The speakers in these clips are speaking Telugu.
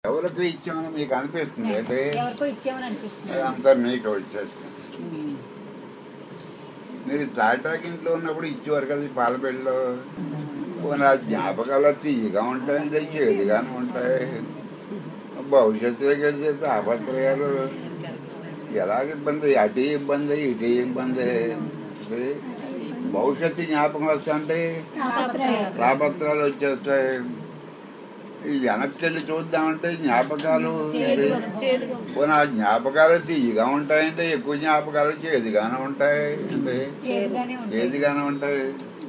ఎవరికి ఇచ్చామని మీకు అనిపిస్తుంది అంటే ఎవరికో ఇచ్చామని అనిపిస్తుంది అంతా మీకు వచ్చేస్తుంది మీరు తాటాకి ఇంట్లో ఉన్నప్పుడు ఇచ్చేవారు కదా ఈ పాలబెళ్ళలో నా జ్ఞాపకాలు తీయగా ఉంటాయండి చేదుగానే ఉంటాయి భవిష్యత్తులోకి వెళ్తే తాపత్రయాలు ఎలాగ ఇబ్బంది అటు ఇబ్బంది ఇటు ఇబ్బంది ఇది భవిష్యత్తు జ్ఞాపకం వస్తుంటే తాపత్రాలు వచ్చేస్తాయి ఈ వెనక్కి వెళ్ళి చూద్దామంటే జ్ఞాపకాలు పోనీ ఆ జ్ఞాపకాలు తీయగా ఉంటాయంటే ఎక్కువ జ్ఞాపకాలు చేదుగానే ఉంటాయి అంటే చేదుగానే ఉంటుంది చేదుగానే ఉంటాయి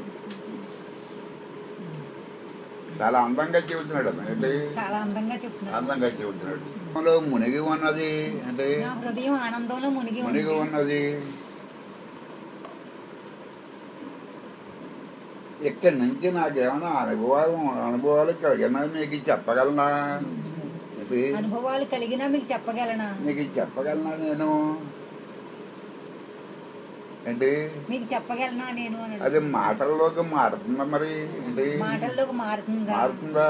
చాలా అందంగా చెబుతున్నాడు అతను ఏంటి చాలా అందంగా చెప్తున్నారు అందంగా చెబుతున్నాడు లో మునిగి ఉన్నది అంటే నా హృదయం ఆనందంలో మునిగి ఉంది మునిగి ఉన్నది ఇక్కడి నుంచి నాకేమైనా అనుభవాలు అనుభవాలు కలిగినా మీకు చెప్పగలనా ఇది అనుభవాలు కలిగినా మీకు చెప్పగలనా నీకు చెప్పగలనా నేను ఏంటి మీకు చెప్పగలనా నేను అని అది మాటల్లోకి మారుతుందా మరి ఏంటి మాటల్లోకి మారుతుందా మారుతుందా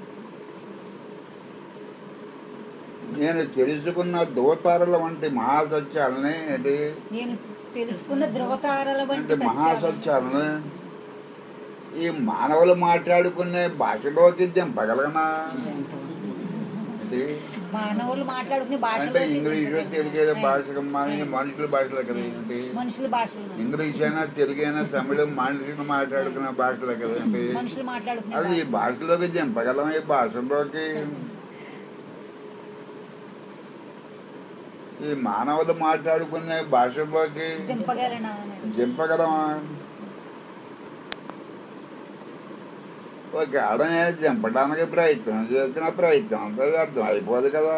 నేను తెలుసుకున్న దూతారుల వంటి మహాసత్యాలని ఏంటి నేను తెలుసుకున్న ధృవతారల వంటి అంటే సత్యాలు మహాసత్యాలని ఈ మానవులు మాట్లాడుకునే భాషలోకి దింపగలగనా ఏంటి? మానవులు మాట్లాడుకునే అంటే భాషలో ఇంగ్లీషు తెలుగు ఏదో భాష మన మనుషుల భాషలే కదా ఏంటి మనుషుల భాషలు ఇంగ్లీష్ అయినా తెలుగు అయినా తమిళం మనుషులు మాట్లాడుకునే భాషలే కదండి మనుషులు మాట్లాడుకునే అది ఈ భాష. భాషలోకి దింపగలం ఈ భాషలోకి ఈ మానవులు మాట్లాడుకునే భాషలోకి దింపగలనా అని. దింపగలమా ఒక ఆడనే దింపడానికి ప్రయత్నం చేసిన ప్రయత్నం అంతా వ్యర్థం అయిపోదు కదా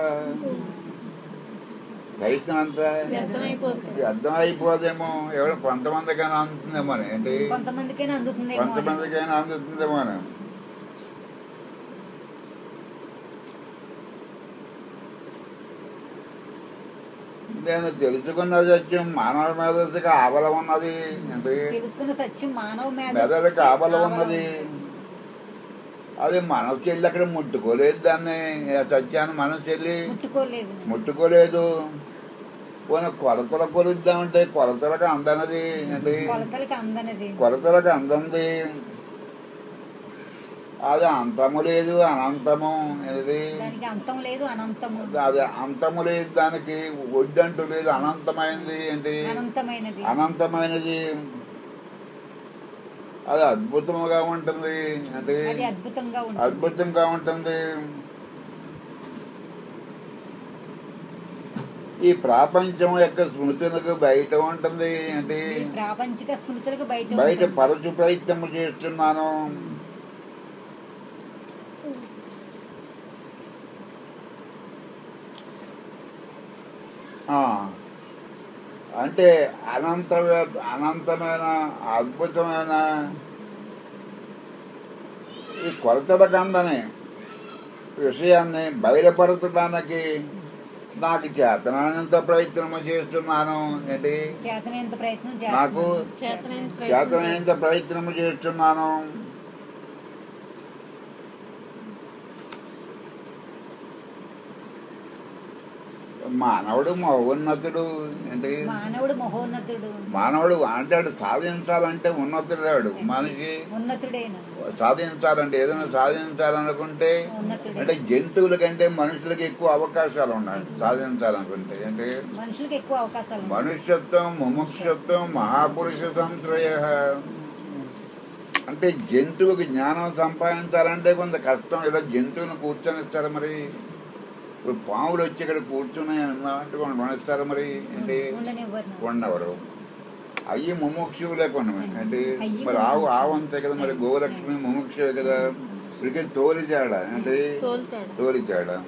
ప్రయత్నం అంతా వ్యర్థం అయిపోదేమో ఎవరు కొంతమందికైనా అందుతుందేమో అని. ఏంటి కొంతమందికైనా అందుతుందేమో అని. కొంతమందికైనా అందుతుందేమో అని. నేను తెలుసుకున్న సత్యం మానవ మేధస్సుకి ఆబలం ఉన్నది ఏంటి తెలుసుకున్న సత్యం మానవ మెదడుకి ఆబలం ఉన్నది అది మనసు చెల్లి అక్కడ ముట్టుకోలేదు దాన్ని ఆ సత్యాన్ని మనసు చెల్లి ముట్టుకోలేదు ముట్టుకోలేదు పోనీ కొలతల కొలుద్దామంటే కొలతలకు అందనది ఏంటి కొలతలకి అందనది కొలతలకు అందంది అది అంతము లేదు అనంతము ఇది దానికి అంతం లేదు అనంతము అది అంతము లేదు దానికి ఒడ్డంటూ లేదు అనంతమైనది ఏంటి అనంతమైనది అనంతమైనది అది అద్భుతముగా ఉంటుంది అంటే అది అద్భుతంగా ఉంటుంది అద్భుతంగా ఉంటుంది ఈ ప్రపంచం యొక్క స్మృతులకు బయట ఉంటుంది అంటే ఈ ప్రాపంచిక స్మృతులకు బయట బయట ఉంటుంది. పరచు ప్రయత్నం చేస్తున్నాను ఆ, అంటే అనంత అనంతమైన అద్భుతమైన ఈ కొలతలకు అందని విషయాన్ని బయలుపరచడానికి నాకు చేతనానంత ప్రయత్నము చేస్తున్నాను ఏంటి చేతనేంత ప్రయత్నం నాకు చేస్తున్నాను చేతనైనంత ప్రయత్నము చేస్తున్నాను మానవుడు మహోన్నతుడు ఏంటి మానవుడు మహోన్నతుడు మానవుడు అంటే వాడు సాధించాలంటే ఉన్నతుడాడు మనిషి ఉన్నతుడైన సాధించాలంటే ఏదైనా సాధించాలనుకుంటే ఉన్నతుడే అంటే జంతువుల కంటే మనుషులకి ఎక్కువ అవకాశాలు ఉన్నాయి సాధించాలనుకుంటే అంటే మనుషులకు ఎక్కువ అవకాశాలు ఉన్నాయి. మనుష్యత్వం ముముక్షత్వం మహాపురుష సంశ్రయ అంటే జంతువుకి జ్ఞానం సంపాదించాలంటే కొంత కష్టం ఇలా జంతువుని కూర్చొనిస్తారు మరి ఇప్పుడు పాములు వచ్చి ఇక్కడ కూర్చుని అంటే కొన్ని మనిస్తారు మరి ఏంటి ఉండనివ్వరు నాకు. కొండవరు అయ్యి ముముక్షువులే కొన్ని అంటే అయ్యి మరి ఆవు ఆవు అంతే కదా మరి గోలక్ష్మి ముముక్షువే కదా ఇక్కడికి తోలి తేడా అంటే తోలుతాడు తోలి తేడా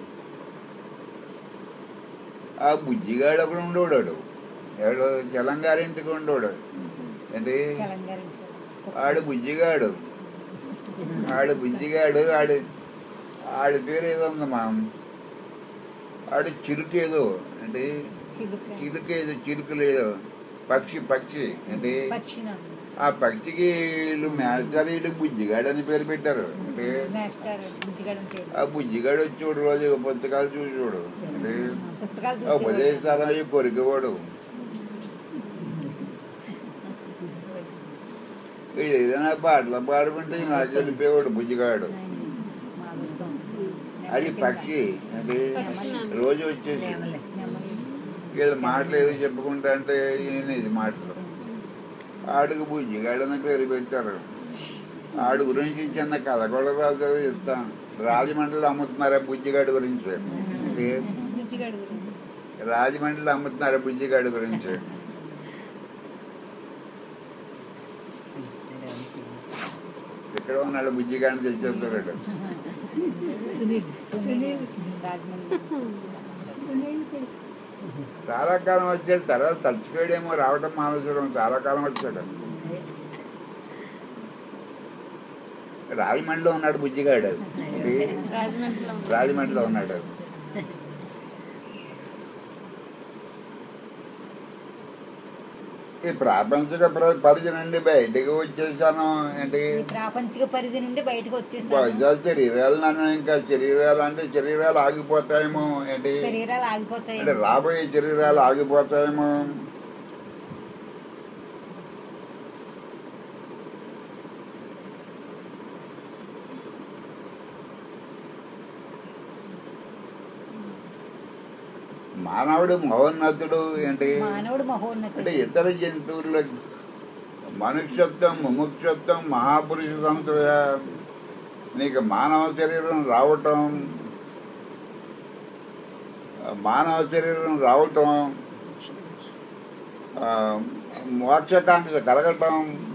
ఆ బుజ్జిగాడు ఒకడు ఉండోడాడు ఎవడు చలంగారింటికి ఉండోడు ఏంటి తెలంగాణ ఆడు బుజ్జిగాడు ఆడు బుజ్జిగాడు ఆడు ఆడి పేరు ఏదో ఉందమ్మా ఆడు చిలుకేదో అంటే చిలుక చిలుకేదో చిలుకు లేదు పక్షి పక్షి అంటే పక్షిన ఆ పక్షికి వీళ్ళు మేస్తారు వీళ్ళు బుజ్జిగాడు అని పేరు పెట్టారు అంటే మాస్టర్ బుజ్జిగడం పేరు ఆ బుజ్జిగాడు వచ్చి చూడు రోజు పుస్తకాలు చూసి చూడు అంటే పుస్తకాలు ఆ చూసి ఉపదేశాలు అవి కొరికేవాడు వీడు ఏదైనా పాటలు పాడుకుంటే నాకు వెళ్ళిపోయేవాడు బుజ్జిగాడు అది పక్షి అది రోజు వచ్చేసి నెమలి, నెమలి. వీళ్ళ మాటలు ఏదో చెప్పుకుంటా అంటే ఈయన ఇది మాటలు ఆడుగు బుజ్జిగాడు అని పేరు పెట్టారు ఆడు గురించి చిన్న కథ కూడా రాజు ఇస్తాను రాజమండ్రిలో అమ్ముతున్నారా బుజ్జిగాడు గురించి ఇది బుజ్జిగాడు గురించి రాజమండ్రిలో అమ్ముతున్నారా బుజ్జిగాడు గురించి ఇక్కడ ఉన్నాడు బుజ్జిగాడిని తెచ్చేస్తాడు సునీల్ సునీల్ రాజమండ్రి సునీల్ చాలా కాలం వచ్చాడు తర్వాత చచ్చిపోయాడేమో రావటం మానేశ్వరం చాలా కాలం వచ్చాడు రాజమండ్రిలో ఉన్నాడు బుజ్జిగాడు ఇది రాజమండ్రిలో ఉంది. రాజమండ్రిలో ఉన్నాడు ఈ ప్రాపంచిక ప్ర- పరిధి నుండి బయటికి వచ్చేసాను ఏంటి ఈ ప్రాపంచిక పరిధి నుండి బయటకు వచ్చేసాను వైజాగ్ శరీరాలు నన్ను ఇంకా శరీరాలు అంటే శరీరాలు ఆగిపోతాయేమో ఏంటి శరీరాలు ఆగిపోతాయి అంటే రాబోయే శరీరాలు ఆగిపోతాయేమో మానవుడు మహోన్నతుడు ఏంటి మానవుడు అంటే మహోన్నతుడు ఇతర జంతువుల మనుష్యత్వం ముముక్షత్వం మహాపురుష సంస్థ నీకు మానవ శరీరం రావటం మానవ శరీరం రావటం ఆ, మోక్షకాంక్ష కలగటం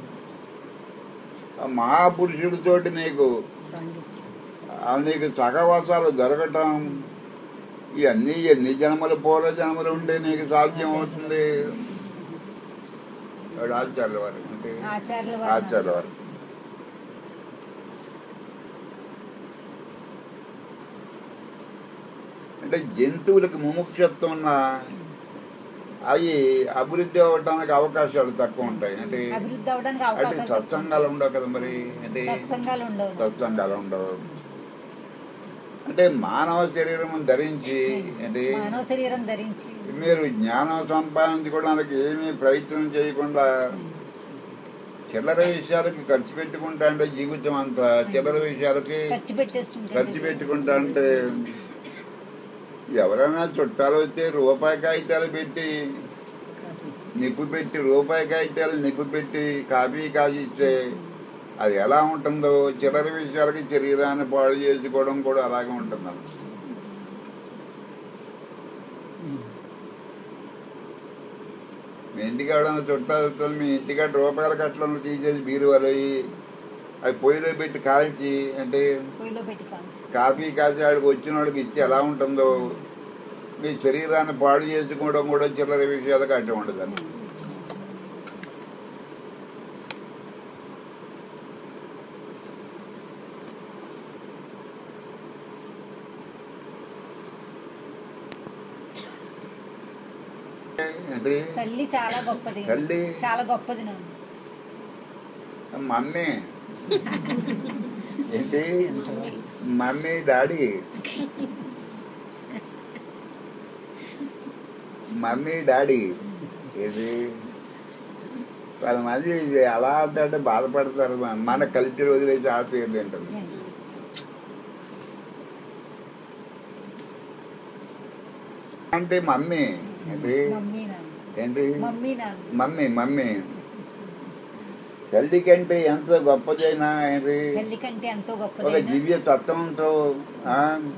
ఆ మహాపురుషుడితోటి నీకు ఆ నీకు సహవాసాలు జరగటం ఇవన్నీ ఎన్ని జన్మలు పూర్వ జన్మలు ఉంటే నీకు సాధ్యం అవుతుంది వాడు ఆచార్యుల వారు అంటే ఆచార్యుల ఆచార్యుల వారు వారు అంటే జంతువులకు ముముక్షత్వం ఉన్న అవి అభివృద్ధి అవ్వడానికి అవకాశాలు తక్కువ ఉంటాయి అంటే అభివృద్ధి అవడానికి అంటే అవకాశాలు సత్సంగాలు ఉండవు కదా మరి అంటే సత్సంగాలు ఉండవు సత్సంగాలు ఉండవు అంటే మానవ శరీరం ధరించి అంటే మానవ శరీరం ధరించి మీరు జ్ఞానం సంపాదించుకోవడానికి ఏమీ ప్రయత్నం చేయకుండా చిల్లర విషయాలకి ఖర్చు పెట్టుకుంటా అంటే జీవితం అంతా చిల్లర విషయాలకి ఖర్చు పెట్టేస్తుంటే ఖర్చు పెట్టుకుంటా అంటే ఎవరైనా చుట్టాలు వస్తే రూపాయి కాగితాలు పెట్టి నిప్పు పెట్టి రూపాయి కాగితాలు నిప్పు పెట్టి కాఫీ కాసి ఇస్తే అది ఎలా ఉంటుందో చిల్లర విషయాలకి శరీరాన్ని పాడు చేసుకోవడం కూడా అలాగే ఉంటుంది మీ ఇంటికాడ చుట్టాలు వస్తే మీ ఇంటికాడ రూపాయల కట్టలను తీసేసి బీరువాలు అవి అవి పొయ్యిలో పెట్టి కాల్చి అంటే పొయ్యిలో పెట్టి కాల్చి కాఫీ కాసి ఆడికి వచ్చిన వాడికి ఇచ్చి ఎలా ఉంటుందో మీ శరీరాన్ని పాడు చేసుకోవడం కూడా చిల్లర విషయాలకు అడ్డం ఉండదని ఏంటి తల్లి చాలా గొప్పది తల్లి చాలా గొప్పది నన్ను మమ్మీ ఏంటి మమ్మీ డాడీ మమ్మీ డాడీ ఇది పది మంది ఇది ఎలా అంటే బాధపడతారు మన కల్చర్ వదిలేసి ఆ పేర్లు ఏంటారు అంటే మమ్మీ ఏంటి మమ్మీ నాన్న ఏంటి మమ్మీ నాన్న మమ్మీ మమ్మీ తల్లి కంటే ఎంతో గొప్పదైనా ఏంటి తల్లి కంటే ఎంతో ఒక గొప్పది దివ్య తత్వంతో ఆ,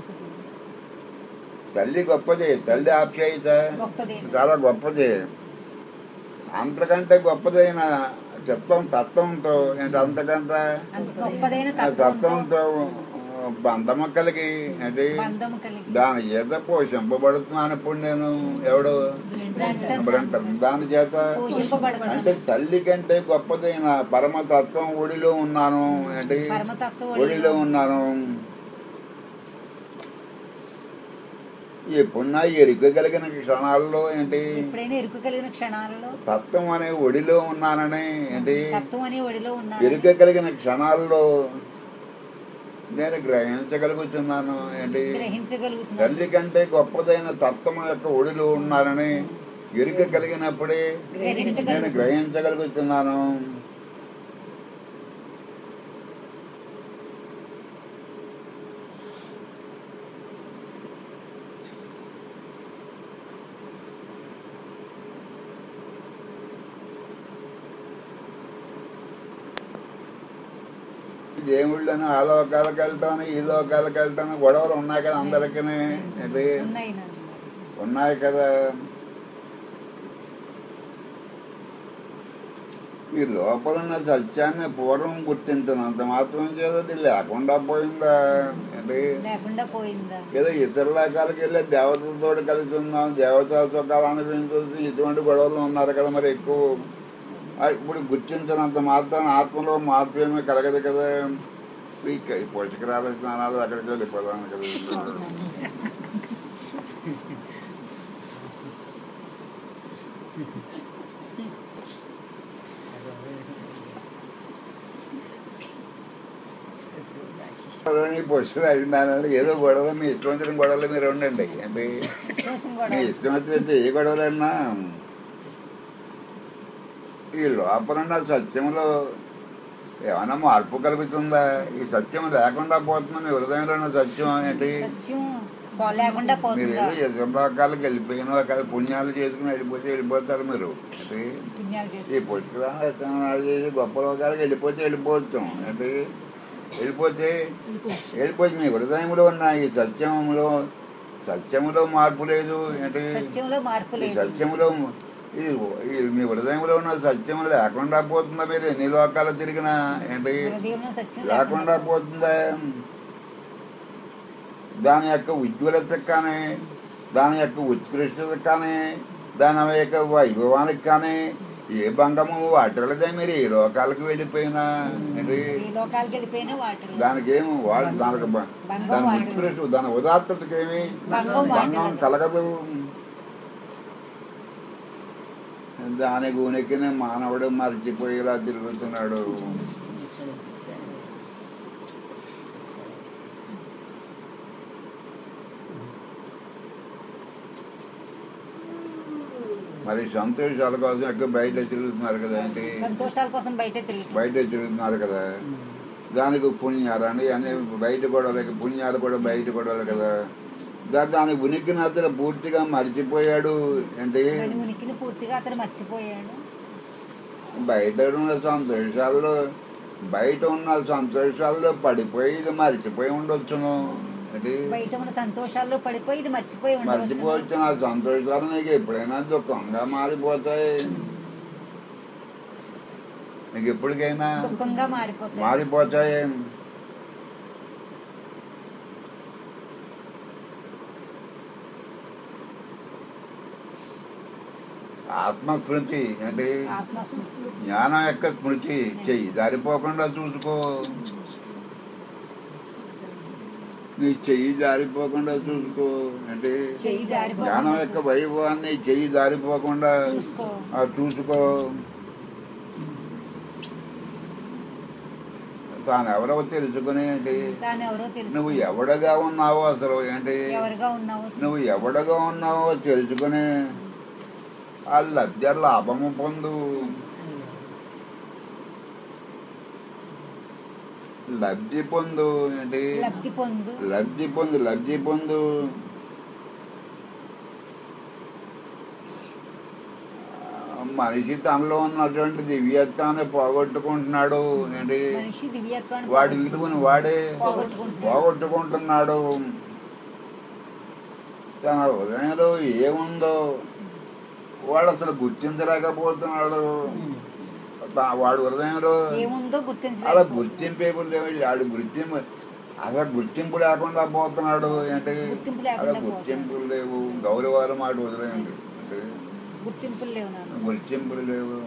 తల్లి గొప్పది తల్లి ఆప్యాయత గొప్పది చాలా గొప్పది అంతకంటే గొప్పదైన తత్వం తత్వంతో ఏంటి అంతకంత అంత గొప్పదైన ఆ తత్వంతో తత్వంతో బంధము కలిగి అది బంధము కలిగి దాని చేత పోషింపబడుతున్నాను ఇప్పుడు నేను ఎవడు బ్రంటన్ దాని చేత అంటే పోషింపబడతాను తల్లి కంటే గొప్పదైన పరమతత్వం ఒడిలో ఉన్నాను అంటే పరమతత్వ ఒడిలో ఉన్నాను ఎప్పుడున్నా ఎరుక కలిగిన క్షణాల్లో ఏంటి ఎప్పుడైనా ఎరుకు కలిగిన క్షణాలలో తత్వం అనే ఒడిలో ఉన్నానని ఏంటి తత్వం అనే ఒడిలో ఉన్నా ఎరుక కలిగిన క్షణాల్లో నేను గ్రహించగలుగుతున్నాను ఏంటి గ్రహించగలుగుతున్నాను తల్లి కంటే గొప్పదైన తత్వం యొక్క ఒడిలో ఉన్నానని ఎరుక కలిగినప్పుడే నేను గ్రహించగలుగుతున్నాను దేవుళ్ళని ఆ లోకాలకు వెళ్తాను ఈ లోకాలకు వెళ్తాను గొడవలు ఉన్నాయి కదా అందరికీ ఏంటి ఉన్నాయి నాన్న. ఉన్నాయి కదా ఈ లోపల ఉన్న సత్యాన్ని పూర్వం గుర్తించినంత మాత్రం చేసేది లేకుండా పోయిందా ఏంటి లేకుండా పోయిందా ఏదో ఇతర లోకాలకు వెళ్ళి దేవతలతో కలిసి ఉందాం దేవతా సుఖాలు అనిపించవచ్చు ఇటువంటి గొడవలు ఉన్నారు కదా మరి ఎక్కువ ఆ, ఇప్పుడు గుర్తించినంత మాత్రం ఆత్మలో మార్పు ఏమీ కలగదు కదా ఈ క- ఈ పోషకరాల స్నానాలు అక్కడికి వెళ్ళిపోదాం కదా ఈ పోషకరాల స్నానాలు ఏదో గొడవ మీ ఇష్టం వచ్చిన గొడవలు మీరు ఉండండి అంటే ఇష్టం వచ్చిన మీ గొడవ ఇష్టం వచ్చినట్టు ఏ గొడవలన్నా ఈ లోపల ఉన్న సత్యంలో ఏమైనా మార్పు కలుగుతుందా ఈ సత్యం లేకుండా పోతుంది మీ హృదయంలో ఉన్న సత్యం ఏంటి సత్యం బా- లేకుండా మీరు పోతుందా ఏదో ఎదురు రకాలకు వెళ్ళిపోయిన ఒక పుణ్యాలు చేసుకుని వెళ్ళిపోతే వెళ్ళిపోతారు మీరు ఏంటి పుణ్యాలు చేసి ఈ పుష్కరాలు చేసి గొప్ప లోకాలకు వెళ్ళిపోతే వెళ్ళిపోవచ్చు ఏంటి వెళ్ళిపోతే వెళ్ళిపోతే మీ హృదయంలో ఉన్న ఈ సత్యంలో సత్యములో మార్పు లేదు ఏంటి సత్యంలో మార్పు ఈ లేదు సత్యములో ఈ ఈ మీ హృదయంలో ఉన్న సత్యం లేకుండా పోతుందా మీరు ఎన్ని లోకాలు తిరిగినా ఏంటి హృదయంలో సత్యం లేకుండా పోతుందా దాని యొక్క ఉజ్వలత కానీ దాని యొక్క ఉత్కృష్టత కానీ దాని యొక్క వైభవానికి కానీ ఏ భంగము వాటిల్లదే మీరు ఏ లోకాలకు వెళ్ళిపోయినా ఏంటి ఈ లోకాలకు వెళ్ళిపోయినా వాటిలో దానికి ఏమి వాళ్ళు దానికి బ- భంగం దాని వాటిల్లదు. ఉత్కృష్ట దాని ఉదాత్తతకి ఏమి భంగం భంగం వాటిల్లదు. కలగదు దాని గునికి మానవుడు మర్చిపోయేలా తిరుగుతున్నాడు మరి సంతోషాల కోసం ఎక్కువ బయట తిరుగుతున్నారు కదా ఏంటి సంతోషాల కోసం బయట తిరిగి బయట తిరుగుతున్నారు కదా దానికి పుణ్యాలు అని అన్ని బయట గొడవలకి పుణ్యాలు కూడా బయట గొడవలు కదా దా- దాని ఉనికిని అతను పూర్తిగా మర్చిపోయాడు ఏంటి దాని ఉనికిని పూర్తిగా అతను మర్చిపోయాడు బయట ఉన్న సంతోషాల్లో బయట ఉన్న సంతోషాల్లో పడిపోయి ఇది మర్చిపోయి ఉండొచ్చును ఏంటి బయట ఉన్న సంతోషాల్లో పడిపోయి ఇది మర్చిపోయి ఉండవచ్చు మర్చిపోవచ్చు ఆ సంతోషాలు నీకు ఎప్పుడైనా దుఃఖంగా మారిపోతాయి నీకు ఎప్పటికైనా దుఃఖంగా మారిపోతుంది మారిపోతాయి ఆత్మస్మృతి అంటే ఆత్మస్మృతి జ్ఞానం యొక్క స్మృతి చెయ్యి జారిపోకుండా చూసుకో నీ చెయ్యి జారిపోకుండా చూసుకో అంటే చెయ్యి జారిపోకుండా జ్ఞానం యొక్క వైభవాన్ని చెయ్యి జారిపోకుండా చూసుకో. ఆ చూసుకో తాను ఎవరో తెలుసుకుని ఏంటి తాను ఎవరో తెలుసు నువ్వు ఎవడగా ఉన్నావో అసలు ఏంటి ఎవరుగా ఉన్నావో నువ్వు ఎవడగా ఉన్నావో తెలుసుకుని ఆ లబ్ధ లాభము పొందు లబ్ధి పొందు ఏంటి లబ్ధి పొందు లబ్ధి పొందు లబ్ధి పొందు మనిషి తనలో ఉన్నటువంటి దివ్యత్వాన్ని పోగొట్టుకుంటున్నాడు ఏంటి మనిషి దివ్యత్వాన్ని వాడి విలువను వాడే పోగొట్టుకుంటున్నాడు. పోగొట్టుకుంటున్నాడు తన హృదయంలో ఏముందో వాడు అసలు గుర్తించలేకపోతున్నాడు తా- వాడు హృదయంలో ఏముందో అలా గుర్తించలేదు గుర్తింపే ఆడు గుర్తింపు అసలు గుర్తింపు లేకుండా పోతున్నాడు ఏంటి గుర్తింపు అలా లేకుండా గుర్తింపులు లేవు గౌరవాలు మాట వదిలేయండి అంటే గుర్తింపులు లేవు నాకు గుర్తింపులు లేవు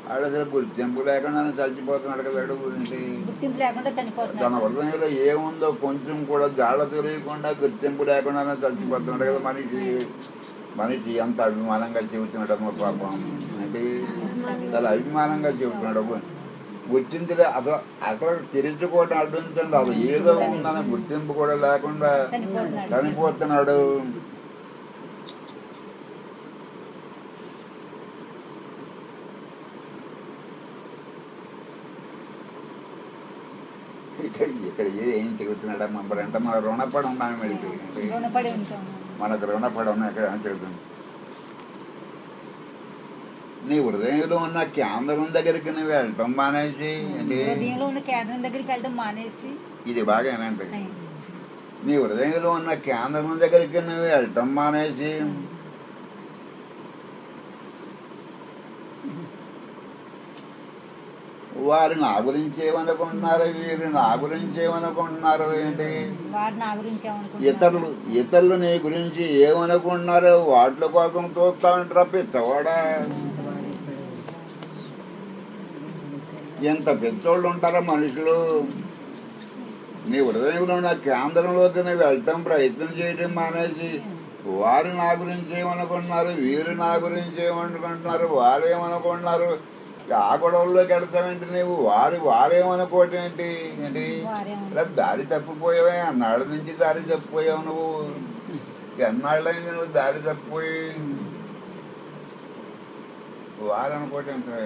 ఆడు అసలు గుర్తింపు లేకుండా చచ్చిపోతున్నాడు కదా ఆడు ఏంటి గుర్తింపు లేకుండా తన చనిపోతున్నాడు హృదయంలో ఏముందో కొంచెం కూడా జాడ తెలియకుండా గుర్తింపు లేకుండానే చచ్చిపోతున్నాడు కదా మనిషి మనిషి ఎంత అభిమానంగా చెబుతున్నాడమ్మా పాపం అంటే చాలా అభిమానంగా చెబుతున్నాడు గుర్తించలే అసలు అసలు తెరుచుకోవటం అడ్డించండి అసలు ఏదో ఉందని గుర్తింపు కూడా లేకుండా చనిపోతున్నాడు చనిపోతున్నాడు ఇక్కడ ఇక్కడ ఏం చెబుతున్నాడమ్మా మరి అంటే మన రుణపడి ఉన్నాను వీడికి రుణపడి ఉంటాము మనకు రుణపడి ఉన్నా ఇక్కడ ఏం చెబుతుంది నీ హృదయంలో ఉన్న కేంద్రం దగ్గరికి నువ్వు వెళ్ళటం మానేసి అంటే హృదయంలో ఉన్న కేంద్రం దగ్గరికి వెళ్ళడం మానేసి ఇది బాగా ఏనంటే అయ్యి. నీ హృదయంలో ఉన్న కేంద్రం దగ్గరికి నువ్వు వెళ్ళటం మానేసి వారు నా గురించి ఏమనుకుంటున్నారు వీరు నా గురించి ఏమనుకుంటున్నారు ఏంటి వారు నా గురించి ఇతరులు ఇతరులు నీ గురించి ఏమనుకుంటున్నారో వాటి కోసం చూస్తా ఉంటారా పిచ్చవాడా ఎంత పిచ్చోళ్ళు ఉంటారా మనుషులు నీ హృదయంలో ఉన్న కేంద్రంలోకి నువ్వు వెళ్ళటం ప్రయత్నం చేయడం మానేసి వారు నా గురించి ఏమనుకుంటున్నారు వీరు నా గురించి ఏమనుకుంటున్నారు వారు ఏమనుకుంటున్నారు ఆ గొడవల్లోకి వెళ్తావేంటి నువ్వు వారు వారేమనుకోవటం ఏంటి ఏంటి వారేమను- ఇలా దారి తప్పిపోయావే అన్నాళ్ళ నుంచి దారి తప్పిపోయావు నువ్వు ఎన్నాళ్ళైంది నువ్వు దారి తప్పిపోయి వారు అనుకోవటం ఏంటి?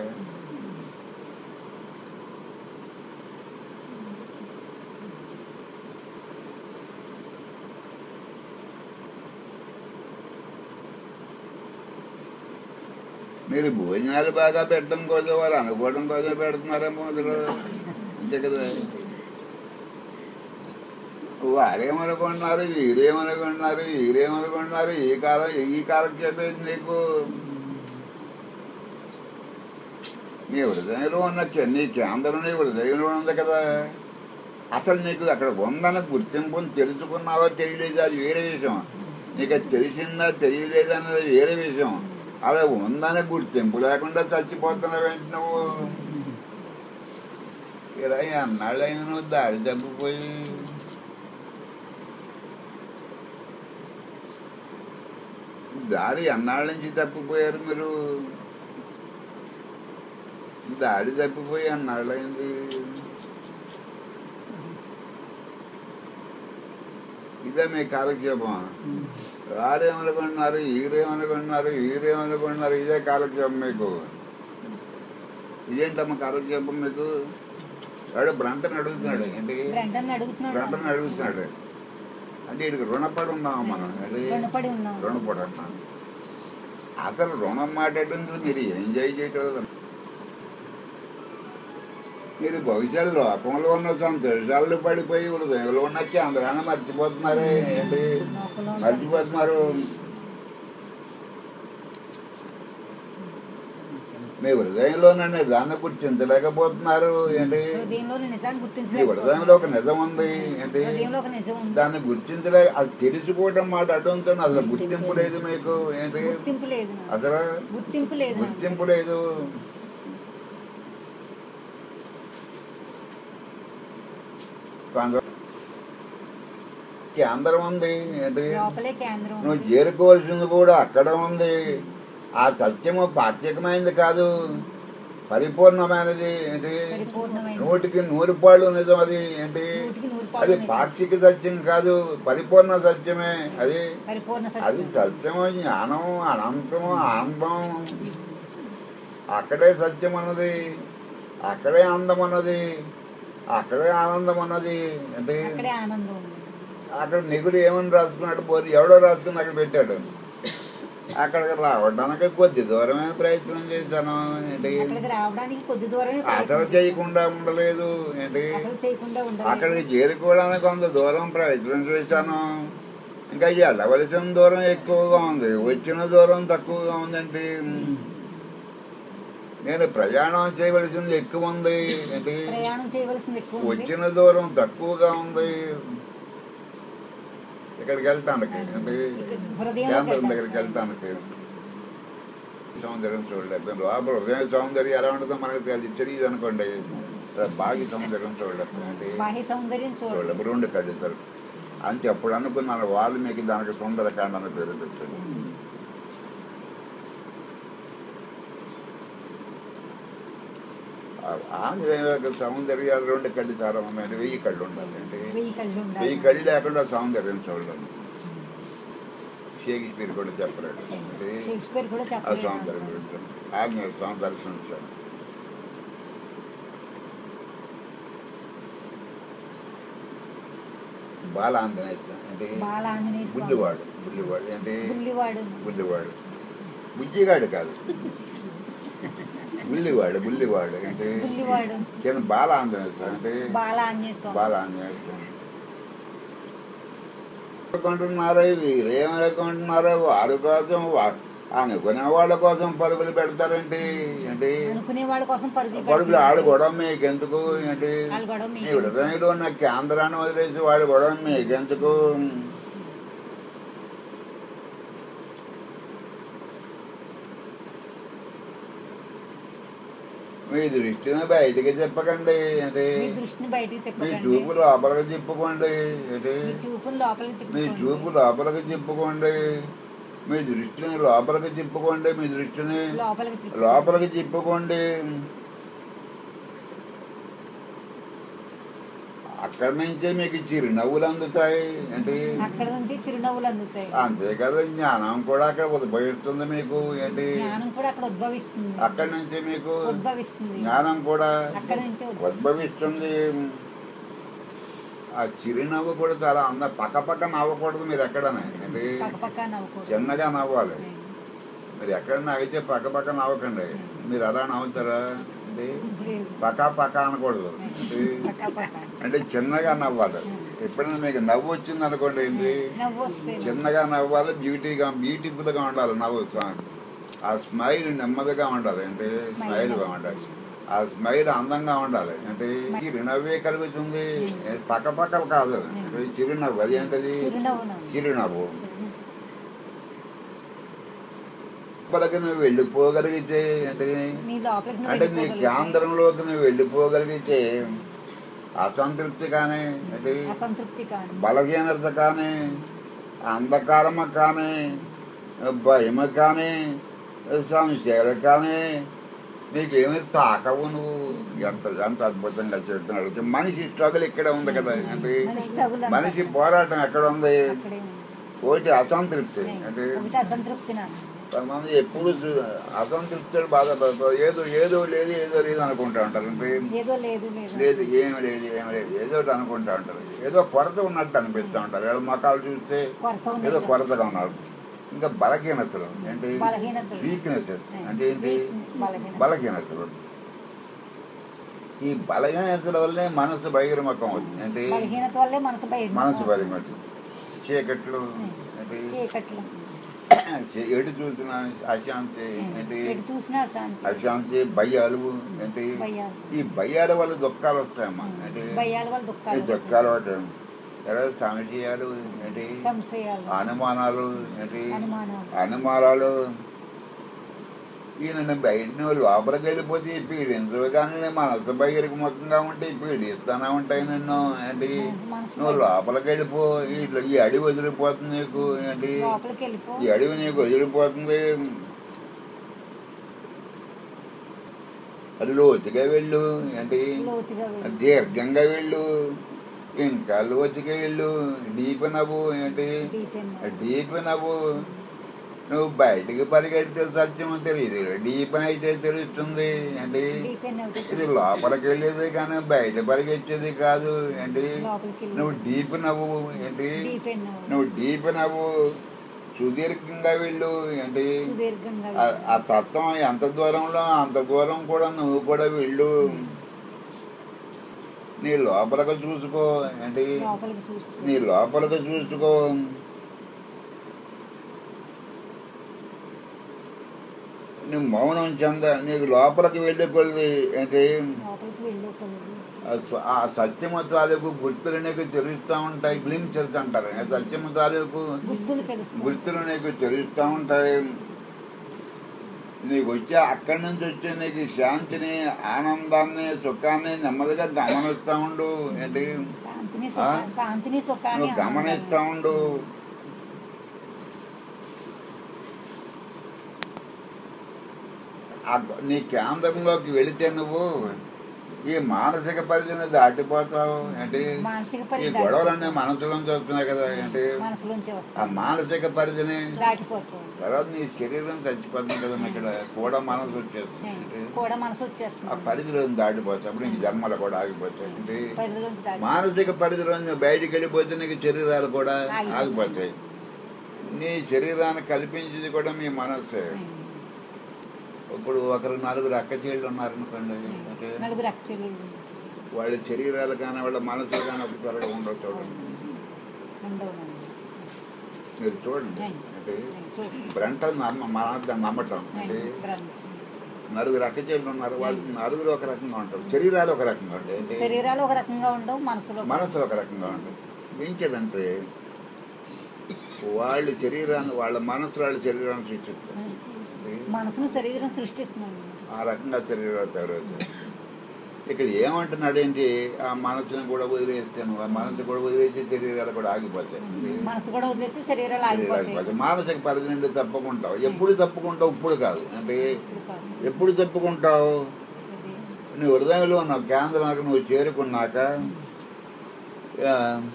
మీరు భోజనాలు బాగా పెట్టడం కోసం వారు అనుకోవడం కోసం పెడుతున్నారేమో అసలు అంతే కదా వారేమనుకుంటున్నారు వీరేమనుకుంటున్నారు వీరేమనుకుంటున్నారు ఈ కాలం ఈ కాలం చెప్పేది నీకు నీ హృదయంలో ఉన్న కే- నీ కేంద్రం నీ హృదయంలో ఉంది కదా అసలు నీకు అక్కడ ఉందని గుర్తింపుని తెలుసుకున్నావో తెలియలేదు అది వేరే విషయం నీకు అది తెలిసిందా తెలియలేదా అన్నది వేరే విషయం అలా ఉందని గుర్తింపు లేకుండా చచ్చిపోతున్నావేంటి నువ్వు ఇలా అన్నాళ్ళైన నువ్వు దారి తప్పిపోయి దారి అన్నాళ్ళ నుంచి తప్పిపోయారు మీరు దారి తప్పిపోయి అన్నాళ్ళైంది ఇదే మీ కాలక్షేపం వారేమనుకుంటున్నారు వీరేమనుకుంటున్నారు వీరేమనుకుంటున్నారు ఇదే కాలక్షేపం మీకు ఇదేంటమ్మా కాలక్షేపం మీకు వాడు బ్రంటని అడుగుతున్నాడు ఏంటి బ్రెండన్ అడుగుతున్నాడు బ్రంటని అడుగుతున్నాడు అంటే వీడికి రుణపడి ఉన్నాం మనం ఏంటి రుణపడి ఉన్నాం రుణపడి ఉన్నాం అసలు రుణం మాట్లాడేందుకు మీరు ఎంజాయ్ చేయటం మీరు భవిష్యత్ లోకంలో ఉన్న సంతోషాలు పడిపోయి హృదయంలో ఉన్న కేంద్రాన్ని మర్చిపోతున్నారే ఏంటి లోకంలో ఉన్న- మర్చిపోతున్నారు మీ హృదయంలో ఉన్న నిజాన్ని గుర్తించలేకపోతున్నారు ఏంటి హృదయంలో నిజాన్ని మీ గుర్తించలేదు హృదయంలో ఒక నిజం ఉంది ఏంటి హృదయంలో ఒక నిజం ఉంది దాన్ని గుర్తించలే అది తెలుసుకోవడం మాట అటుంతో అసలు గుర్తింపు లేదు మీకు ఏంటి గుర్తింపు లేదు నాకు. అసలు గుర్తింపు లేదు నాకు. గుర్తింపు లేదు కొంత- కేంద్రం ఉంది ఏంటి లోపలే కేంద్రం నువ్వు ఉంది. చేరుకోవాల్సింది కూడా అక్కడ ఉంది ఆ సత్యము పాక్షికమైనది కాదు పరిపూర్ణమైనది ఏంటి పరిపూర్ణమైన నూటికి నూరు పాళ్ళు నిజం అది ఏంటి నూటికి నూరు అది పాలు నిజం. పాక్షిక సత్యం కాదు పరిపూర్ణ సత్యమే అది పరిపూర్ణ అది సత్యం సత్యము జ్ఞానం అనంతము ఆనందం అక్కడే సత్యం అన్నది అక్కడే అందం అన్నది అక్కడే ఆనందం అన్నది అంటే అక్కడే ఆనందం ఉంది అక్కడ నిగుడు ఏమని రాసుకున్నాడు బోరి ఎవడో రాసుకుని అక్కడ పెట్టాడు అక్కడికి రావడానికి కొద్ది దూరమే ప్రయత్నం చేశాను ఏంటి అక్కడికి రావడానికి కొద్ది దూరమే అసలు ప్రయత్నం చేయకుండా ఉండలేదు ఏంటి అసలు చేయకుండా ఉండలేదు అక్కడికి చేరుకోవడానికి కొంత దూరం ప్రయత్నం చేశాను ఇంకా వెళ్ళవలసిన దూరం ఎక్కువగా ఉంది వచ్చిన దూరం తక్కువగా ఉందండి నేను ప్రయాణం చేయవలసింది ఎక్కువ ఉంది ఏంటి ప్రయాణం చేయవలసింది ఎక్కువ ఉంది వచ్చిన దూరం తక్కువగా ఉంది ఇక్కడికి వెళ్తానికి అంటే హృదయంలోకి కేంద్రం దగ్గరికి వెళ్తాను. వెళ్తానికి సౌందర్యం చూడలేదు లోపల హృదయ సౌందర్యం ఎలా ఉంటుందో మనకు తెలియదు తెలియదు అనుకోండి బాగా సౌందర్యం చూడలేదు అంటే బాహ్య సౌందర్యం చూడండి చూడలేదు రెండు కడుగుతారు అని అప్పుడు అనుకున్నారు వాల్మీకి దానికి సుందరకాండ అని పేరు పెట్టారు ఆ- ఆంజనేయ యొక్క సౌందర్యాలు రెండు కళ్ళు చాలా ఉన్నాయి వెయ్యి కళ్ళు ఉండాలి అంటే వెయ్యి కళ్ళు వెయ్యి ఉండాలి కళ్ళు లేకుండా సౌందర్యం చూడలేదు షేక్స్పియర్ కూడా చెప్పలేడు అంటే షేక్స్పియర్ కూడా ఆ చెప్పలేదు సౌందర్యం గురించి ఆంజనేయ స్వామి దర్శించాడు బాల ఆంజనేయ స్వామి అంటే బాల ఆంజనేయ స్వామి బుల్లివాడు బుల్లివాడు అంటే బుల్లివాడు బుల్లివాడు బుజ్జిగాడు కాదు బుల్లివాడు బుల్లివాడు అంటే బుల్లివాడు చిన్న బాల ఆంజనేయ స్వామి అంటే బాల ఆంజనేయ స్వామి బాల ఆంజనేయ స్వామి అనుకుంటున్నారో వీరు ఏమనుకుంటున్నారో వారి కోసం వా- అనుకునే వాళ్ళ కోసం పరుగులు పెడతారండి ఏంటి అనుకునే వాళ్ళ కోసం పరుగులు పరుగులు పెడుతున్నారు. ఆడు గొడవ మీకెందుకు ఏంటి వాళ్ళ గొడవ నీ మీకు హృదయంలో ఉన్న కేంద్రాన్ని వదిలేసి వాడు గొడవ మీకెందుకు మీ దృష్టిని బయటికి చెప్పకండి ఏంటి మీ దృష్టిని బయటికి మీ తిప్పకండి చూపు లోపలికి చెప్పుకోండి ఏంటి మీ చూపును లోపలికి మీ తిప్పుకోండి చూపు లోపలికి చెప్పుకోండి మీ దృష్టిని లోపలికి చెప్పుకోండి మీ దృష్టిని లోపలికి తిప్పుకోండి లోపలికి చెప్పుకోండి అక్కడి నుంచే మీకు చిరునవ్వులు అందుతాయి ఏంటి అక్కడ నుంచి చిరునవ్వులు అందుతాయి అంతే కదా జ్ఞానం కూడా అక్కడ ఉద్భవిస్తుంది మీకు ఏంటి జ్ఞానం కూడా అక్కడ ఉద్భవిస్తుంది అక్కడి నుంచి మీకు ఉద్భవిస్తుంది జ్ఞానం కూడా అక్కడ నుంచి ఉద్భ- ఉద్భవిస్తుంది ఆ చిరునవ్వు కూడా చాలా అంద పక్క పక్క నవ్వకూడదు మీరు ఎక్కడనే ఏంటి పక్క పక్క నవ్వుకోవడం చిన్నగా నవ్వాలి మీరు ఎక్కడ నవ్వితే పక్క పక్క నవ్వకండి మీరు అలా నవ్వుతారా అంటే లేదు. పక్క పక్క అనకూడదు అంటే పక్క పక్క అంటే చిన్నగా నవ్వాలి ఎప్పుడైనా మీకు నవ్వు వచ్చింది అనుకోండి ఏంటి నవ్వు వస్తే చిన్నగా నవ్వాలి బ్యూటీగా బ్యూటిఫుల్గా ఉండాలి నవ్వు ఆ స్మైల్ నెమ్మదిగా ఉండాలి అంటే స్మైల్గా ఉండాలి ఆ స్మైల్ అందంగా ఉండాలి అంటే చిరునవ్వే కలుగుతుంది పక్క పక్కలు కాదు అంటే చిరునవ్వు అది ఏంటది చిరునవ్వు నవ్వు. చిరునవ్వు లోపలికి నువ్వు వెళ్ళిపోగలిగితే అంటే నీ లోపలికి నువ్వు అంటే నీ వెళ్ళిపోగలిగితే కేంద్రంలోకి నువ్వు వెళ్ళిపోగలిగితే అసంతృప్తి కానీ అంటే అసంతృప్తి కాదు బలహీనత కానీ అంధకారము కానీ భయము కానీ సంశయాలు కానీ నీకేమి తాకవు నువ్వు ఎంత ఎంత అద్భుతంగా చెప్తున్నాడు మనిషి స్ట్రగుల్ ఇక్కడే ఉంది కదా అంటే మనిషి struggle అంతా మనిషి పోరాటం ఎక్కడ ఉంది అక్కడే ఉంది. ఒకటి అసంతృప్తి అంటే ఒకటి అసంతృప్తి నాకు కొంతమంది ఎప్పుడు చూ- అసంతృప్తులు బాధపడతారు ఏదో ఏదో లేదు ఏదో లేదు అనుకుంటా ఉంటారు అంటే ఏదో లేదు లేదు లేదు ఏమి లేదు ఏమి లేదు ఏదో ఒకటి అనుకుంటా ఉంటారు ఏదో కొరత ఉన్నట్టు అనిపిస్తూ ఉంటారు ఏదో మొక్కలు చూస్తే కొరత ఏదో ఉంది కొరతగా ఉన్నారు ఇంకా బలహీనతలు ఏంటి బలహీనతలు. వీక్నెసెస్ అంటే ఏంటి బలహీనత. బలహీనతలు ఈ బలహీనతల వల్లే మనసు బహిర్ముఖం అవుతుంది ఏంటి బలహీనత వల్లే మనసు బయట మనసు బహిర్ముఖం చీకట్లు ఏంటి చీకట్లు ఎటు చూసిన అశాంతి ఏంటి ఎటు చూసినా శాంతి అశాంతి భయాలు ఏంటి భయాలు ఈ భయాల వల్ల దుఃఖాలు వస్తాయమ్మా ఏంటి భయాల వల్ల ఈ దుఃఖాలు దుఃఖాలు ఒకటి ఎలా సంశయాలు ఏంటి సంశయాలు అనుమానాలు ఏంటి అనుమానాలు అనుమానాలు ఈయన బయట నువ్వు లోపలికి వెళ్ళిపోతే ఈ పీడించవు కానీ నీ మనసు బయటకు ముఖంగా ఉంటే ఈ పీడిస్తూనే ఉంటాయి నిన్ను ఏంటి మనసు నువ్వు లోపలికి వెళ్ళిపో ఈ ఈ అడవి వదిలిపోతుంది నీకు ఏంటి లోపలికి వెళ్ళిపో ఈ అడవి నీకు వదిలిపోతుంది అది లోతుగా వెళ్ళు ఏంటి లోతుగా వెళ్ళు. దీర్ఘంగా వెళ్ళు ఇంకా లోతుగా వెళ్ళు డీప్ నవ్వు ఏంటి Deep in. డీప్ నవ్వు నువ్వు బయటికి పరిగెడితే సత్యం తెలియదు డీప్ అయితే తెలుస్తుంది ఏంటి Deep in అవుతే ఇది లోపలికి వెళ్ళేది కానీ బయట పరిగెత్తేది కాదు ఏంటి లోపలికి వెళ్ళు. నువ్వు డీప్ నవ్వు ఏంటి Deep in. నువ్వు డీప్ నవ్వు సుదీర్ఘంగా వెళ్ళు ఏంటి సుదీర్ఘంగా ఆ- వెళ్ళు. ఆ తత్వం ఎంత దూరంలో అంత దూరం కూడా నువ్వు కూడా వెళ్ళు నీ లోపలికి చూసుకో ఏంటి లోపలికి చూస్తూ నీ లోపలికి చూసుకో నువ్వు మౌనం చెంద నీకు లోపలికి వెళ్ళే కొద్ది ఏంటి లోపలికి వెళ్ళే కొలది ఆ స్వ- ఆ సత్యము తాలూకు గుర్తులు నీకు తెలుస్తూ ఉంటాయి గ్లిమ్సెస్ అంటారు ఆ సత్యము తాలూకు గుర్తులు తెలుస్తుంది గుర్తులు నీకు తెలుస్తూ ఉంటాయి నీకు వచ్చే అక్కడి నుంచి వచ్చే నీకు శాంతిని ఆనందాన్ని సుఖాన్ని నెమ్మదిగా గమనిస్తూ ఉండు ఏంటి శాంతిని ఆ? సుఖా- శాంతిని సుఖాన్ని నువ్వు గమనిస్తూ ఉండు ఆ గ- నీ కేంద్రంలోకి వెళితే నువ్వు ఈ మానసిక పరిధిని దాటిపోతావు ఏంటి మానసిక ఈ పరిధి గొడవలన్నీ మనసులోంచి వస్తున్నాయి కదా ఏంటి మనసులోంచి ఆ వస్తాయి మానసిక పరిధిని దాటిపోతావు తర్వాత నీ శరీరం చచ్చిపోతుంది కదా ఇక్కడ కూడా మనసు వచ్చేస్తుంది ఏంటి? కూడా మనసు ఆ వచ్చేస్తుంది పరిధిలో దాటిపోతావు అప్పుడు నీకు జన్మలు కూడా ఆగిపోతాయి ఏంటి? పరిధిలోంచి దాటి మానసిక పరిధిలో బయటికి వెళ్ళిపోతే నీకు శరీరాలు కూడా ఆగిపోతాయి. ఆగిపోతాయి నీ శరీరాన్ని కల్పించింది కూడా మీ మనస్సే ఇప్పుడు ఒకరు నలుగురు అక్క చెళ్ళు ఉన్నారనుకోండి అంటే నలుగురు అక్షలు వాళ్ళ శరీరాలు కానీ వాళ్ళ మనసులు కానీ ఒక త్వరగా ఉండవు చూడండి ఉండవు మీరు చూడండి ఆయ్. అంటే చూడండి బ్రంటలు నమ్మ మన దాన్ని నమ్మటం అంటే నలుగురు అక్క చెళ్ళు ఉన్నారు వాళ్ళు నలుగురు ఒక రకంగా ఉంటారు శరీరాలు ఒక రకంగా ఉంటాయి అంటే శరీరాలు ఒక రకంగా ఉండవు మనసులో మనసులు ఒక రకంగా ఉంటాయి ఏంచేదంటే వాళ్ళ శరీరాన్ని వాళ్ళ మనసు వాళ్ళ శరీరాన్ని సృష్టిస్తారు మనసును శరీరం సృష్టిస్తున్నాను ఆ రకంగా శరీరాలు తయారవుతాయి ఇక్కడ ఏమంటున్నాడు ఏంటి ఆ మనసుని కూడా వదిలేస్తాను ఆ మనసు కూడా వదిలేసి శరీరాలు కూడా ఆగిపోతాయి మనసు కూడా వదిలేస్తే శరీరాలు శరీరాలు ఆగిపోతాయి ఆగిపోతాయి మానసిక పరిధి నుండి తప్పుకుంటావు ఎప్పుడు తప్పుకుంటావు ఇప్పుడు కాదు అంటే ఇప్పుడు కాదు. ఎప్పుడు తప్పుకుంటావు ఇది నీ హృదయంలో ఉన్న కేంద్రానికి నువ్వు చేరుకున్నాక ఆ,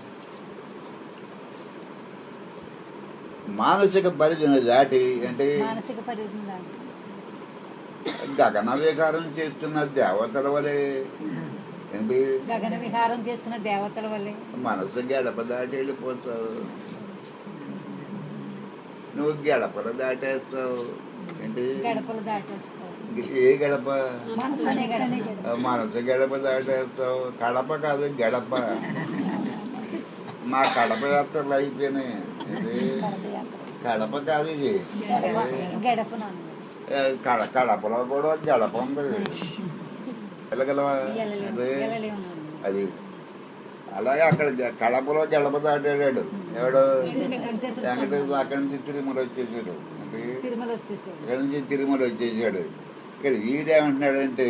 మానసిక పరిధిని దాటి అంటే మానసిక పరిధి దాటి గగన వికారం చేస్తున్న దేవతల వలె ఏంటి గగన విహారం చేస్తున్న దేవతల వల్లే మనసు గడప దాటి వెళ్ళిపోతావు నువ్వు గడపలు దాటేస్తావు ఏంటి గడపలు దాటేస్తారు ఏ గడప మనసు అనే గడప ఆ మనసు గడప దాటేస్తావు కడప కాదు గడప మా కడప యాత్రలు అయిపోయినాయి ఇది గడప యాత్ర. కడప కాదు ఇది గడప గడప నాన్న ఏ, కడ కడపలో కూడా గడప ఉంది వెళ్ళగలవా వెళ్ళలేము అది వెళ్ళలేము నాన్న. అది అలాగే అక్కడ గ- కడపలో గడప దాటాడు ఎవడు వెంకటేశ్వర స్వామి. వెంకటేశ్వర అక్కడి నుంచి తిరుమల వచ్చేసాడు అంటే తిరుమల వచ్చేసాడు ఇక్కడ నుంచి తిరుమల వచ్చేసాడు ఇక్కడ వీడేమంటున్నాడంటే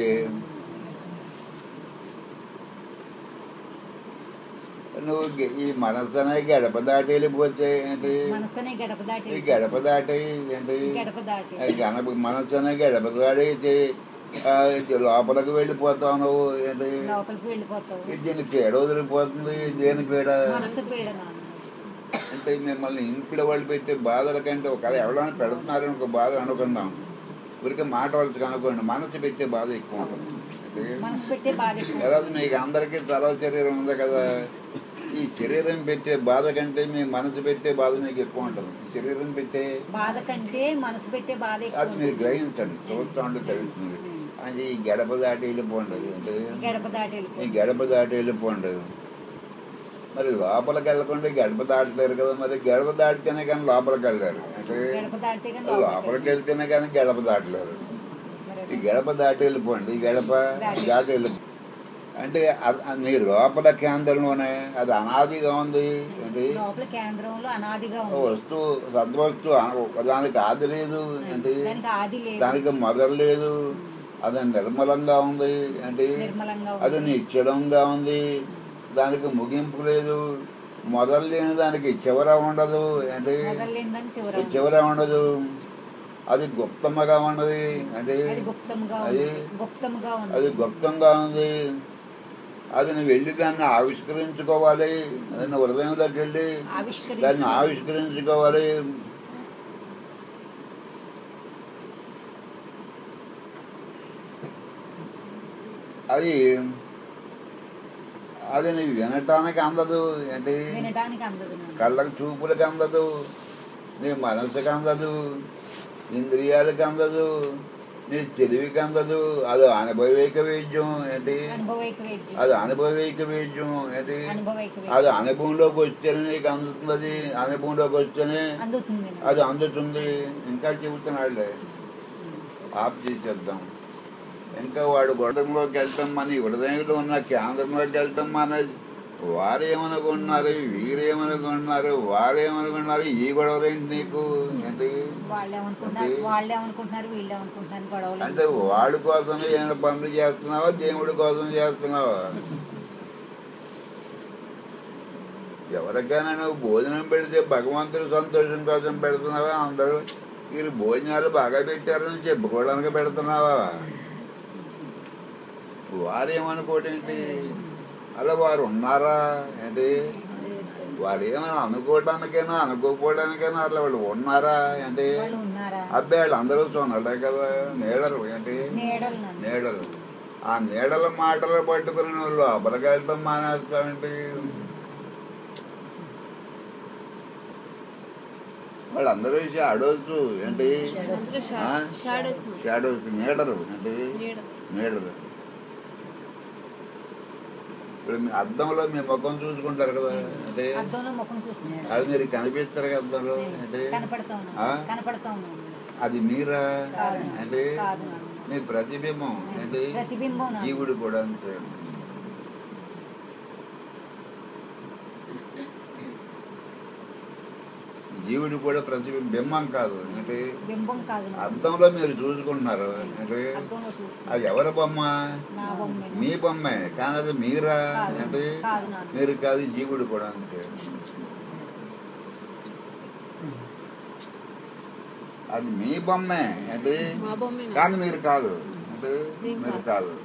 నువ్వు గె- ఈ మనసు అనే గడప దాటి వెళ్ళిపోతే ఏంటి మనసు అనే గడప దాటి ఈ గడప దాటి ఏంటి గడప దాటి ఆ గణప మనసు అనే గడప దాటి ఆ, ఇది లోపలికి వెళ్ళిపోతావు నువ్వు ఏంటి లోపలికి వెళ్ళిపోతావు ఇది దీని పీడ వదిలిపోతుంది దేని పీడ మనసు పీడ నాన్న అంటే మిమ్మల్ని ఇంట్లో వాళ్ళు పెట్టే బాధల కంటే ఒకవేళ ఎవరైనా పెడుతున్నారని ఒక బాధ అనుకుందాం ఊరికే మాట వాళ్ళకి అనుకోండి మనసు పెట్టే బాధ ఎక్కువ ఉంటుంది అంటే మనసు పెట్టే బాధ ఎక్కువ. ఎలా మీకు అందరికీ తల శరీరం ఉంది కదా ఈ శరీరం పెట్టే బాధ కంటే మీ మనసు పెట్టే బాధ మీకు ఎక్కువ ఉంటుంది శరీరం పెట్టే బాధ కంటే మనసు పెట్టే బాధ అది ఎక్కువ మీరు గ్రహించండి చూస్తూ ఉంటే తెలుస్తుంది అది ఈ గడప దాటి వెళ్ళిపోండి అంటే గడప దాటి ఈ వెళ్ళిపోతావు గడప దాటి వెళ్ళిపోండి మరి లోపలికి వెళ్ళకుండా గడప దాటలేరు కదా మరి గడప దాటితేనే కానీ లోపలికి వెళ్ళారు అంటే గడప దాటితే కానీ లోపలికి వెళ్తేనే కానీ గడప దాటలేరు ఈ మరి గడప దాటి వెళ్ళిపోండి ఈ గడప దాటి. దాటి వెళ్ళిపో అంటే అ- అ- నీ లోపల కేంద్రంలోనే అది అనాదిగా ఉంది ఏంటి లోపల కేంద్రంలో అనాదిగా ఓ ఉంది వస్తువు సద్వస్తువు అన- దానికి ఆది లేదు ఏంటి దానికి ఆది లేదు దానికి మొదలు లేదు అది నిర్మలంగా ఉంది ఏంటి నిర్మలంగా అది ఉంది నిశ్చలంగా ఉంది దానికి ముగింపు లేదు మొదలు లేని దానికి చివర ఉండదు ఏంటి మొదలైందని చివర ఉంది. చివర ఉండదు అది గుప్తముగా ఉన్నది అంటే అది గుప్తంగా అది ఉంది గుప్తంగా అది ఉంది గుప్తంగా ఉంది అది నువ్వు వెళ్ళి దాన్ని ఆవిష్కరించుకోవాలి అది నువ్వు హృదయంలోకి వెళ్ళి దాన్ని ఆవిష్కరించి ఆవిష్కరించుకోవాలి అది అది నువ్వు వినటానికి అందదు ఏంటి వినడానికి అందదు నాన్న. కళ్ళకు చూపులకు అందదు నీ మనసుకు అందదు ఇంద్రియాలకు అందదు నీ తెలివికి అందదు అది అనుభవైక వైద్యం ఏంటి అనుభవైక వైద్యం అది అనుభవైక వైద్యం ఏంటి అనుభవైక అది వైద్యం అనుభవంలోకి వస్తేనే నీకు అందుతుంది అనుభవంలోకి వస్తేనే అందుతుంది నాన్న. అది అందుతుంది ఇంకా చెబుతున్నాడులే ఆఫ్ చేసేద్దాం ఇంకా వాడు గొడవలోకి వెళ్తాం మన ఈ హృదయంలో ఉన్న కేంద్రంలోకి వెళ్తాం మన వారేమనుకుంటున్నారు వీరేమనుకుంటున్నారు వారేమనుకుంటున్నారు ఈ గొడవలు ఏంటి నీకు ఏంటి వాళ్ళు ఏమనుకుంటున్నారు అంటే- వాళ్ళు ఏమనుకుంటున్నారు వీళ్ళు ఏమనుకుంటున్నారు గొడవలు అంటే వాడి కోసం ఏమైనా పనులు చేస్తున్నావా దేవుడి కోసం చేస్తున్నావా ఎవరికైనా నువ్వు భోజనం పెడితే భగవంతుడి సంతోషం కోసం పెడుతున్నావా అందరూ మీరు భోజనాలు బాగా పెట్టారని చెప్పుకోవడానికి పెడుతున్నావా వారేమనుకోటేంటి అలా వారు ఉన్నారా ఏంటి వారు ఏమైనా అనుకోవడానికైనా అనుకోకపోవడానికైనా అట్లా వాళ్ళు ఉన్నారా ఏంటి వాళ్ళు ఉన్నారా అబ్బాయి వాళ్ళు అందరూ చూడాలి కదా నీడలు ఏంటి నీడలు నన్ను నీడలు ఆ నీడల మాటలు పట్టుకుని నువ్వు లోపలికి వెళ్ళటం మానేస్తావేంటి వాళ్ళందరూ షాడోస్ ఏంటి అందులో ఆ? షాడోస్ షాడోస్ నీడలు ఏంటి నీడ నీడలు ఇప్పుడు మీ అద్దంలో మీ ముఖం చూసుకుంటారు కదా అంటే అద్దంలో ముఖం చూస్తున్నాడు అది మీరు కనిపిస్తారు కదా అద్దంలో అంటే కనపడతా ఆ? ఉన్నాను కనపడతా ఉన్నాను అది మీరా కాదు అంటే కాదు నాన్న. మీ ప్రతిబింబం ఏంటి ప్రతిబింబం నాన్న. జీవుడు కూడా అంతే జీవుడు కూడా ప్రతిబింబం బింబం కాదు అంటే బింబం కాదు నాన్న. అద్దంలో మీరు చూసుకుంటున్నారు అంటే అద్దంలో చూసి అది ఎవరి బొమ్మ నా బొమ్మే మీ బొమ్మే కానీ అది మీరా కాదు. అంటే కాదు నాన్న. మీరు కాదు జీవుడు కూడా అంతే అది మీ బొమ్మే అంటే మా బొమ్మే కానీ మీరు కాదు అంటే మేము మీరు కాదు. కాదు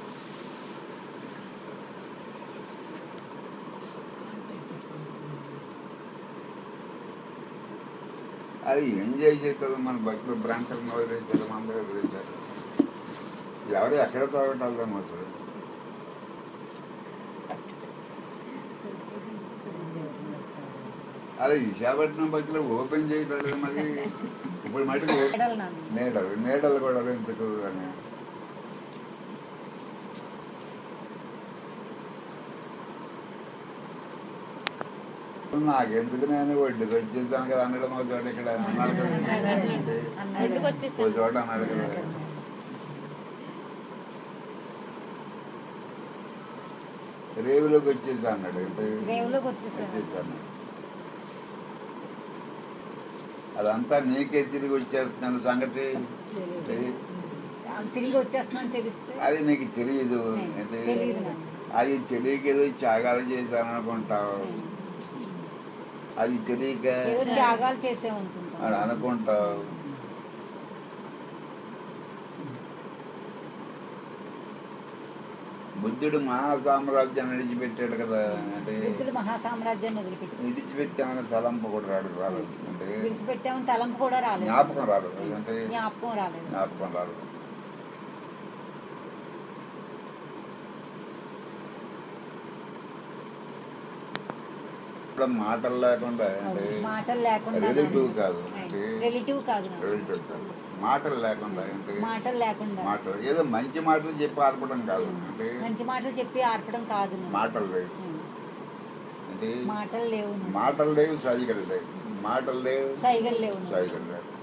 అది ఎంజాయ్ చేస్తుంది మన భక్తులు బ్రాంకర్ వదిలేశారు మన దగ్గర వదిలేశారు ఎవరు ఎక్కడ తాగటాలు అసలు అది విశాఖపట్నం భక్తులు ఓపెన్ చేయగలరు మరి ఇప్పుడు మటుకు ఓపెన్ నీడలు నాన్న. నీడలు నీడలు కూడా ఎందుకు అని నాకెందుకు నేను ఒడ్డుకు వచ్చేసాను కదా అనడం ఒక చోట ఇక్కడ అన్నాడు కదా. అంటే అన్నాడు. ఒడ్డుకు ఓ వచ్చేసాను చోట అన్నాడు కదా రేవులోకి వచ్చేసా అన్నాడు అంటే రేవులోకి వచ్చేసాను వచ్చేసాను అదంతా నీకే తిరిగి వచ్చేస్తున్నాను సంగతి తెలియదు. తిరిగి వచ్చేస్తున్నాను తెలిస్తే అది నీకు తెలియదు అంటే తెలియదు నాకు. అది తెలియక ఏదో త్యాగాలు చేశాను అనుకుంటావు అది తెలియక ఏదో త్యాగాలు చేసామనుకుంటాను అని అనుకుంటావు బుద్ధుడు మహా సామ్రాజ్యాన్ని విడిచిపెట్టాడు కదా అంటే బుద్ధుడు మహాసామ్రాజ్యాన్ని వదిలిపెట్టి విడిచిపెట్టామని తలంపు కూడా రాడు రాదు అంటే విడిచిపెట్టామని తలంపు కూడా రాలేదు జ్ఞాపకం రాదు అంటే జ్ఞాపకం రాలేదు జ్ఞాపకం రాదు ఇప్పుడు మాటలు లేకుండా అంటే మాటలు లేకుండా రిలేటివ్ కాదు అంటే రిలేటివ్ కాదు నాకు. రిలేటివ్ కాదు మాటలు లేకుండా అంటే మాటలు లేకుండా మాటలు ఏదో మంచి మాటలు చెప్పి ఆర్పడం కాదు అంటే మంచి మాటలు చెప్పి ఆర్పడం కాదు నాకు. మాటలు లేవు ఉం. అంటే మాటలు లేవు నాకు. మాటలు లేవు సైగలు లేవు మాటలు లేవు సైగలు లేవు నాకు. సైగలు లేవు